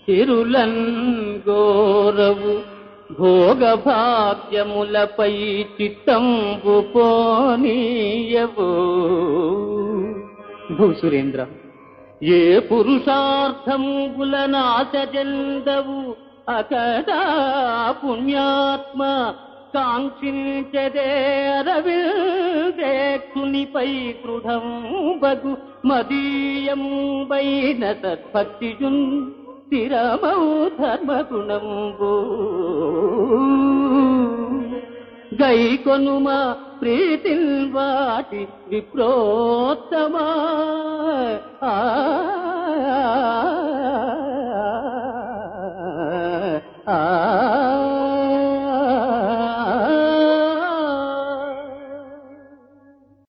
తిరులన్ గోరవు భోగభాగ్యములపై చిత్తంబు పోనీయవు భూసురేంద్ర ఏ పురుషార్థంబుల నాశజందవు అకట పుణ్యాత్మ కాంక్షించదే అరవిందేక్షునిపై దృఢం బగు మదీయంబైన సద్భక్తియున్ స్థిరమౌ ధర్మగుణంబు గై కొనుమ ప్రీతిల్ వాటి విప్రోత్తమా